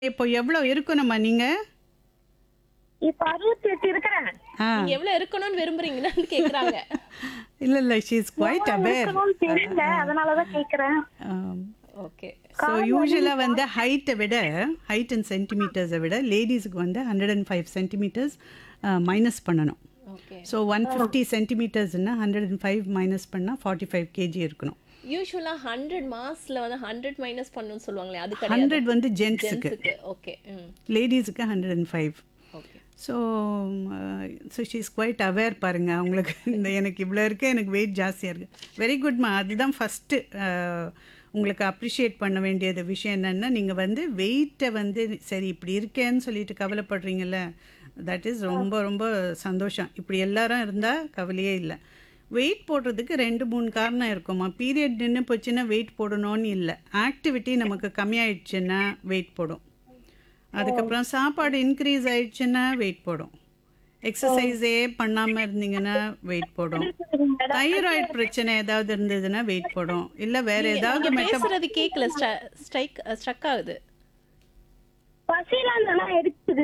இப்போ எவ்வளோ இருக்கணுமா நீங்க இப்ப அறுபத்தி எட்டு இருக்கிறேன் ஆ நீங்க எவ்வளவு இருக்கணும்னு விரும்புறீங்கன்னு கேக்குறாங்க இல்ல இல்ல ஷீ இஸ் குவைட் அவேர் இருக்கணும்னு தெரியல அதனாலதான் கேக்குறேன் ஓகே ஸோ யூஸ்வலாக வந்து ஹைட்டை விட ஹைட் அண்ட் சென்டிமீட்டர்ஸை விட லேடிஸுக்கு வந்து hundred and five centimeters minus பண்ணணும் ஓகே ஸோ ஒன் ஃபிஃப்டி சென்டிமீட்டர்ஸ்னா ஹண்ட்ரட் அண்ட் ஃபைவ் மைனஸ் பண்ணால் ஃபார்ட்டி ஃபைவ் கேஜி இருக்கணும் யூஸ்வலா ஹண்ட்ரட் மார்க்ஸ்ல வந்து ஹண்ட்ரட் மைனஸ் பண்ணணும்னு சொல்லுவாங்களே அது கிடையாது ஹண்ட்ரட் வந்து ஜென்ஸுக்கு ஜென்ஸுக்கு ஓகே ம் லேடிஸுக்கு hundred and five okay so so she is quite aware பாருங்கள் அவங்களுக்கு இந்த எனக்கு இவ்வளோ இருக்கு எனக்கு வெயிட் ஜாஸ்தியாக இருக்குது வெரி குட்மா அதுதான் ஃபஸ்ட்டு உங்களுக்கு அப்ரிஷியேட் பண்ண வேண்டியது விஷயம் என்னென்னா நீங்கள் வந்து வெயிட்டை வந்து சரி இப்படி இருக்கேன்னு சொல்லிட்டு கவலைப்படுறீங்கல்ல தட் இஸ் ரொம்ப ரொம்ப சந்தோஷம் இப்படி எல்லாரும் இருந்தால் கவலையே இல்லை வெயிட் போடுறதுக்கு ரெண்டு மூணு காரணம் இருக்குமா பீரியட் நின்று போச்சுன்னா வெயிட் போடணும்னு இல்லை ஆக்டிவிட்டி நமக்கு கம்மியாயிடுச்சுன்னா வெயிட் போடும் அதுக்கப்புறம் சாப்பாடு இன்க்ரீஸ் ஆயிடுச்சுன்னா வெயிட் போடும் எக்ஸசைஸே பண்ணாமல் இருந்தீங்கன்னா வெயிட் போடும் தைராய்டு பிரச்சனை ஏதாவது இருந்ததுன்னா வெயிட் போடும் இல்லை வேற ஏதாவது நீங்க மெட்ட பேசுறது கேக்கல ஸ்ட்ரைக் ஸ்ட்ரக் ஆகுது பசிலாம் நல்லா எடுக்குது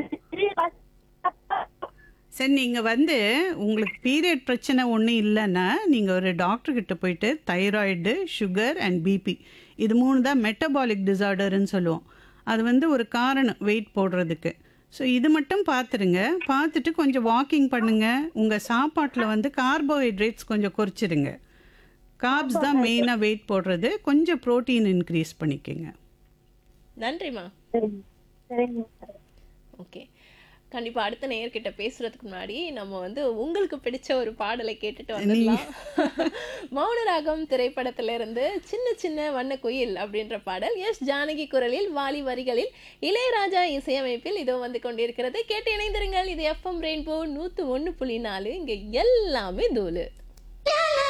சரி நீங்கள் வந்து உங்களுக்கு பீரியட் பிரச்சனை ஒன்றும் இல்லைன்னா நீங்கள் ஒரு டாக்டர்கிட்ட போயிட்டு தைராய்டு சுகர் அண்ட் பிபி இது மூணு தான் மெட்டபாலிக் டிசார்டர்னு சொல்லுவோம் அது வந்து ஒரு காரணம் வெயிட் போடுறதுக்கு ஸோ இது மட்டும் பார்த்துருங்க பார்த்துட்டு கொஞ்சம் வாக்கிங் பண்ணுங்கள் உங்கள் சாப்பாட்டில் வந்து கார்போஹைட்ரேட்ஸ் கொஞ்சம் குறைச்சிடுங்க கார்ப்ஸ் தான் மெயினாக வெயிட் போடுறது கொஞ்சம் ப்ரோட்டீன் இன்க்ரீஸ் பண்ணிக்கோங்க நன்றிமா சரிங்க சரிங்க ஓகே கண்டிப்பா அடுத்த நேயர்கிட்ட பேசுறதுக்கு முன்னாடி நம்ம வந்து உங்களுக்கு பிடிச்ச ஒரு பாடலை கேட்டுட்டு வந்துடலாம் மௌனராகம் திரைப்படத்துல இருந்து சின்ன சின்ன வண்ண குயில் அப்படின்ற பாடல் எஸ் ஜானகி குரலில் வாலி வரிகளில் இளையராஜா இசையமைப்பில் இதோ வந்து கொண்டிருக்கிறது கேட்டு இணைந்திருங்கள் இது எஃப்எம் ரெயின்போ நூத்து ஒண்ணு புள்ளி நாலு இங்க எல்லாமே தூளு